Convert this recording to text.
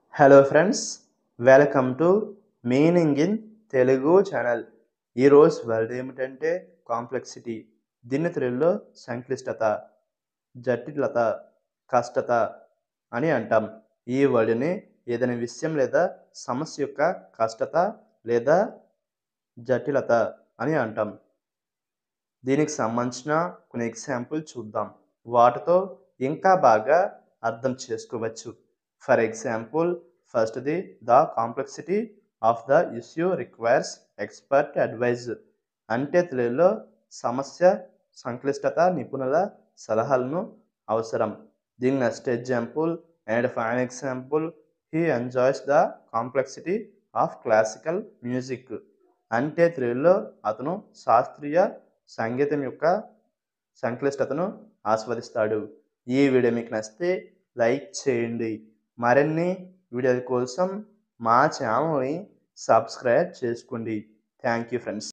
hello friends welcome to meaning in Telugu channel ఈరోజు word ఏమిటంటే complexity దీన్ని తెలుగులో సంక్లిష్టత జటిలత కష్టత అని అంటాం ఈ వర్డ్ని ఏదైనా విషయం లేదా సమస్య యొక్క కష్టత లేదా జటిలత అని అంటాం దీనికి సంబంధించిన కొన్ని ఎగ్జాంపుల్ చూద్దాం వాటితో ఇంకా బాగా అర్థం చేసుకోవచ్చు ఫర్ ఎగ్జాంపుల్ ఫస్ట్ది the complexity of the issue requires expert advice అంటే తెలుగులో సమస్య సంక్లిష్టత నిపుణుల సలహాలను అవసరం దీని next example and fine example he enjoys the complexity of classical music అంటే తెలుగులో అతను శాస్త్రీయ సంగీతం యొక్క సంక్లిష్టతను ఆస్వాదిస్తాడు ఈ వీడియో మీకు నచ్చితే లైక్ చేయండి మరిన్ని వీడియోల కోసం మా ఛానల్ని సబ్స్క్రైబ్ చేసుకోండి థ్యాంక్ యూ ఫ్రెండ్స్